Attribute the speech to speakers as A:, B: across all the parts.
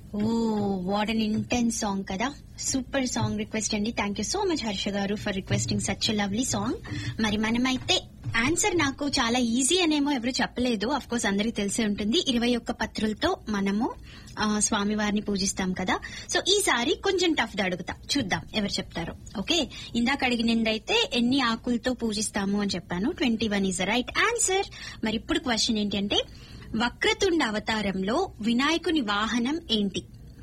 A: oh what an intense song కదా super song request అండి thank you so much Harsha గారు for requesting such lovely song మరి మనమైతే answer నాకు చాలా ఈజీ అనేమో ఎవరు చెప్పలేదు అఫ్ కోర్స్ అందరికి తెలిసే ఉంటుంది ఇరవై ఒక్క పత్రులతో మనము ఆ, స్వామివారిని పూజిస్తాం కదా సో ఈసారి కొంచెం టఫ్ అడుగుతా చూద్దాం ఎవరు చెప్తారో ఓకే ఇందాక అడిగినదైతే ఎన్ని ఆకులతో పూజిస్తాము అని చెప్పాను twenty one is right answer మరి ఇప్పుడు క్వశ్చన్ ఏంటంటే వక్రతుండ అవతారంలో వినాయకుని వాహనం ఏంటి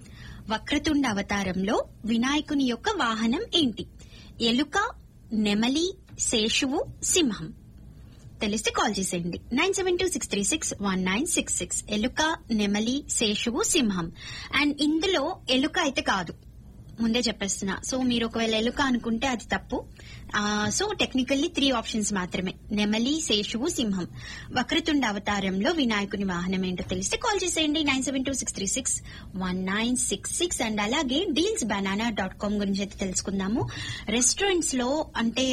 A: వక్రతుండ అవతారంలో వినాయకుని యొక్క వాహనం ఏంటి ఎలుక నెమలి శేషువు సింహం తెలిస్తే కాల్ చేసేయండి nine seven two six three six one nine six six ఎలుక నెమలి శేషువు సింహం అండ్ ఇందులో ఎలుక అయితే కాదు ముందే చెప్పేస్తున్నా సో మీరు ఒకవేళ ఎలుక అనుకుంటే అది తప్పు ఆ, సో టెక్నికల్లీ త్రీ ఆప్షన్స్ మాత్రమే నెమలి శేషువు సింహం వక్రతుండ అవతారంలో వినాయకుని వాహనం ఏంటో తెలిస్తే కాల్ చేసేయండి nine seven two six three six one nine six six and అలాగే డీల్స్ బనానా డాట్ కామ్ గురించి అయితే తెలుసుకుందాము రెస్టారెంట్స్ లో అంటే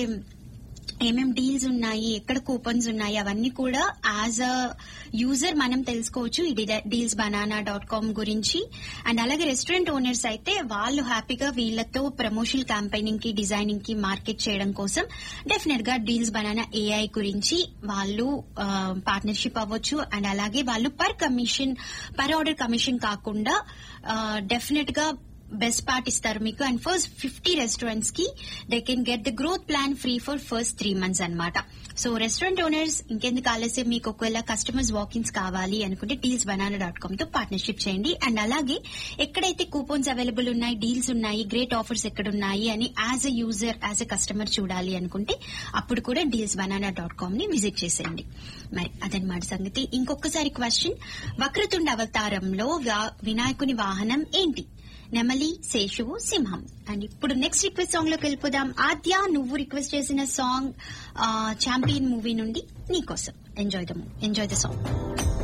A: ఏమేం డీల్స్ ఉన్నాయి ఎక్కడ కూపన్స్ ఉన్నాయి అవన్నీ కూడా యాజ్ అ యూజర్ మనం తెలుసుకోవచ్చు ఈ డీల్స్ బనానా డాట్ కామ్ గురించి అండ్ అలాగే రెస్టారెంట్ ఓనర్స్ అయితే వాళ్ళు హ్యాపీగా వీళ్ళతో ప్రమోషన్ క్యాంపెయినింగ్ కి డిజైనింగ్ కి మార్కెట్ చేయడం కోసం డెఫినెట్ గా డీల్స్ బనానా ఏఐ గురించి వాళ్ళు పార్ట్నర్షిప్ అవ్వచ్చు అండ్ అలాగే వాళ్ళు per commission per order commission కాకుండా డెఫినెట్ గా బెస్ట్ పార్ట్ ఇస్తారు మీకు అండ్ ఫస్ట్ ఫిఫ్టీ రెస్టారెంట్స్ కి they can get the growth plan free for first three months అన్నమాట సో రెస్టారెంట్ ఓనర్స్ ఇంకెందుకు ఆలస్యం మీకు ఒకవేళ కస్టమర్స్ వాకిన్స్ కావాలి అనుకుంటే డీల్స్ బనానా డాట్ కామ్ తో పార్ట్నర్షిప్ చేయండి అండ్ అలాగే ఎక్కడైతే కూపన్స్ అవైలబుల్ ఉన్నాయి డీల్స్ ఉన్నాయి గ్రేట్ ఆఫర్స్ ఎక్కడ ఉన్నాయి అని as a user as a customer చూడాలి అనుకుంటే అప్పుడు కూడా డీల్స్ బనానా డాట్ కామ్ ని విజిట్ చేసేయండి మరి అదనమాట సంగతి ఇంకొకసారి క్వశ్చన్ వక్రతుండ అవతారంలో వా- వినాయకుని వాహనం ఏంటి నెమలి శేషువు సింహం అండ్ ఇప్పుడు నెక్స్ట్ రిక్వెస్ట్ సాంగ్ లోకి వెళ్ళిపోదాం ఆద్య నువ్వు రిక్వెస్ట్ చేసిన సాంగ్ ఛాంపియన్ మూవీ నుండి నీకోసం enjoy the enjoy the song